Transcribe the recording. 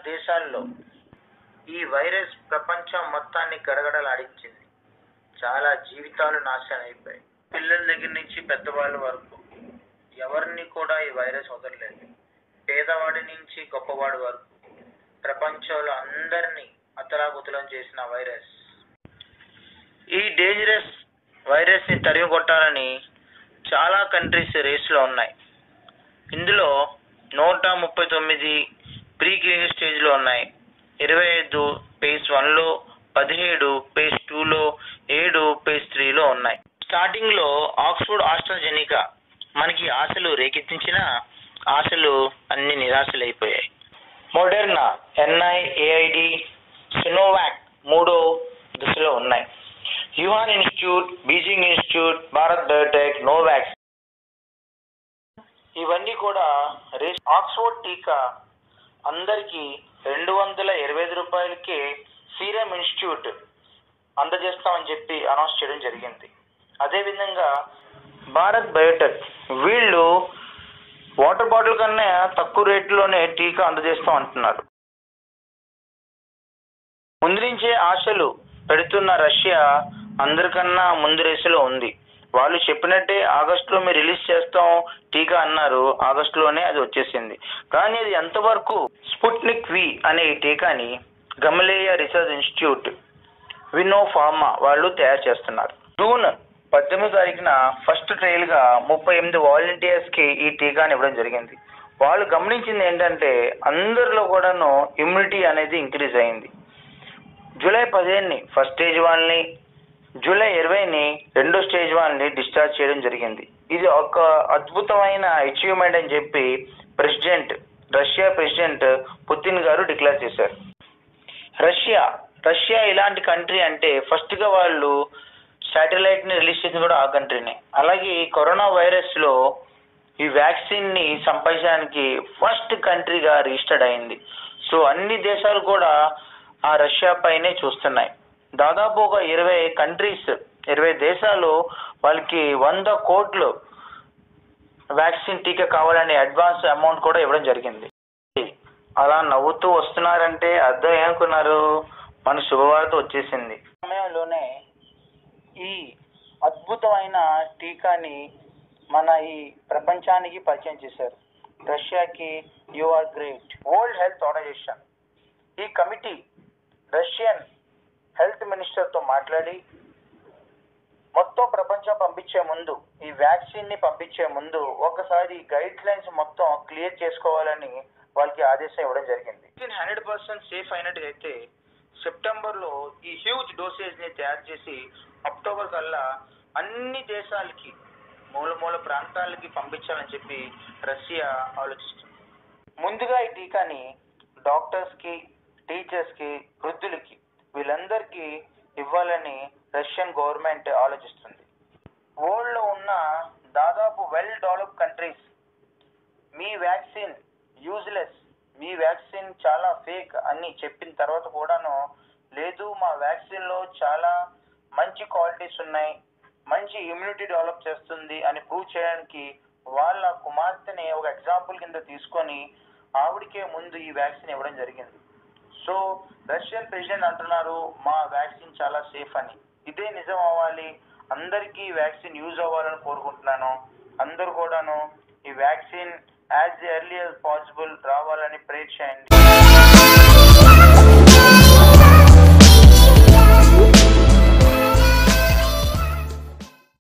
దేశాల్లో ఈ వైరస్ ప్రపంచం మొత్తాన్ని గడగడలాడించింది చాలా జీవితాలు నాశనం అయిపోయాయి పిల్లల దగ్గర నుంచి పెద్దవాళ్ళ వరకు ఎవరిని కూడా ఈ వైరస్ వదలలేదు పేదవాడి నుంచి గొప్పవాడి వరకు ప్రపంచంలో అందరినీ అతలాకుతలం చేసిన వైరస్ ఈ డేంజరస్ వైరస్ ని తరిమి కొట్టాలని చాలా కంట్రీస్ రేస్లో ఉన్నాయి ఇందులో నూట ముప్పై తొమ్మిది ప్రీ క్లినికల్ స్టేజ్లో ఉన్నాయి ఇరవై ఐదు ఫేజ్ వన్లో పదిహేడు ఫేజ్ టూలో ఏడు ఫేజ్ త్రీలో ఉన్నాయి స్టార్టింగ్లో ఆక్స్ఫర్డ్ ఆస్ట్రాజెనికా మనకి ఆశలు రేకెత్తించిన ఆశలు అన్ని నిరాశలైపోయాయి మోడెర్నా ఎన్ఐ ఏఐడి సినోవాక్ మూడో దశలో ఉన్నాయి Wuhan institute Beijing institute Bharat Biotech Novavax ఇవన్నీ కూడా రేస్ ఆక్స్ఫోర్డ్ టీకా అందరికీ రెండు వందల ఇరవై ఐదు రూపాయలకే సీరం ఇన్స్టిట్యూట్ అందజేస్తామని చెప్పి అనౌన్స్ చేయడం జరిగింది అదేవిధంగా భారత్ బయోటెక్ వీళ్ళు వాటర్ బాటిల్ కన్నా తక్కువ రేట్లోనే టీకా అందజేస్తాం అంటున్నారు ముందు నుంచే ఆశలు పెడుతున్న రష్యా అందరికన్నా ముందు రేసులో ఉంది వాళ్ళు చెప్పినట్టే ఆగస్టులో మీరు రిలీజ్ చేస్తాం టీకా అన్నారు ఆగస్టులోనే అది వచ్చేసింది కానీ అది ఎంతవరకు స్పుట్నిక్ వి అనే ఈ టీకాని గమలేయ రీసెర్చ్ ఇన్స్టిట్యూట్ వినో ఫార్మా వాళ్ళు తయారు చేస్తున్నారు జూన్ పద్దెనిమిది తారీఖున ఫస్ట్ ట్రయల్ గా ముప్పై ఎనిమిది వాలంటీర్స్ కి ఈ టీకాని ఇవ్వడం జరిగింది వాళ్ళు గమనించింది ఏంటంటే అందరిలో కూడాను ఇమ్యూనిటీ అనేది ఇంక్రీజ్ అయింది జూలై పదిహేనుని ఫస్ట్ స్టేజ్ వాళ్ళని జూలై ఇరవైని రెండో స్టేజ్ వాళ్ళని డిశ్చార్జ్ చేయడం జరిగింది ఇది ఒక అద్భుతమైన అచీవ్మెంట్ అని చెప్పి president Russia president Putin garu declare చేశారు రష్యా రష్యా ఇలాంటి కంట్రీ అంటే ఫస్ట్ గా వాళ్ళు శాటిలైట్ ని రిలీజ్ చేసింది కూడా ఆ కంట్రీనే అలాగే ఈ కరోనా వైరస్ లో ఈ వ్యాక్సిన్ ని సంపాదించడానికి ఫస్ట్ కంట్రీగా రిజిస్టర్డ్ అయింది సో అన్ని దేశాలు కూడా ఆ రష్యా పైనే చూస్తున్నాయి దాదాపు ఒక ఇరవై కంట్రీస్ ఇరవై దేశాలు వాళ్ళకి వంద కోట్లు వ్యాక్సిన్ టీకా కావాలనే అడ్వాన్స్ అమౌంట్ కూడా ఇవ్వడం జరిగింది అలా నవ్వుతూ వస్తున్నారంటే అర్థం ఏమనుకున్నారు మన శుభవార్త వచ్చేసింది సమయంలోనే ఈ అద్భుతమైన టీకాని మన ఈ ప్రపంచానికి పరిచయం చేశారు రష్యాకి you are great world health organisation ఈ కమిటీ రష్యన్ హెల్త్ మినిస్టర్ తో మాట్లాడి మొత్తం ప్రపంచం పంపించే ముందు ఈ వ్యాక్సిన్ ని పంపించే ముందు ఒకసారి గైడ్ లైన్స్ మొత్తం క్లియర్ చేసుకోవాలని వాళ్ళకి ఆదేశం ఇవ్వడం జరిగింది హండ్రెడ్ పర్సెంట్ సేఫ్ అయినట్టుగా అయితే సెప్టెంబర్ లో ఈ హ్యూజ్ డోసేజ్ ని తయారు చేసి అక్టోబర్ కల్లా అన్ని దేశాలకి మూల మూల ప్రాంతాలకి పంపించాలని చెప్పి రష్యా ఆలోచిస్తుంది ముందుగా ఈ టీకాని డాక్టర్స్ కి టీచర్స్ కి వృద్ధులకి వీళ్ళందరికీ ఇవ్వాలని రష్యన్ గవర్నమెంట్ ఆలోచిస్తుంది వరల్డ్ లో ఉన్న దాదాపు వెల్ డెవలప్ కంట్రీస్ మీ వ్యాక్సిన్ యూజ్లెస్ మీ వ్యాక్సిన్ చాలా ఫేక్ అని చెప్పిన తర్వాత కూడాను లేదు మా వ్యాక్సిన్ లో చాలా మంచి క్వాలిటీస్ ఉన్నాయి మంచి ఇమ్యూనిటీ డెవలప్ చేస్తుంది అని ప్రూవ్ చేయడానికి వాళ్ళ కుమార్తెని ఒక ఎగ్జాంపుల్ కింద తీసుకొని ఆవిడకే ముందు ఈ వ్యాక్సిన్ ఇవ్వడం జరిగింది సో రష్యన్ ప్రెసిడెంట్ అంటున్నారు మా వ్యాక్సిన్ చాలా సేఫ్ అని ఇదే నిజం అవ్వాలి అందరికీ వ్యాక్సిన్ యూజ్ అవ్వాలని కోరుకుంటున్నాను అందరూ కూడాను ఈ vaccine as early as possible రావాలని ప్రే చేయండి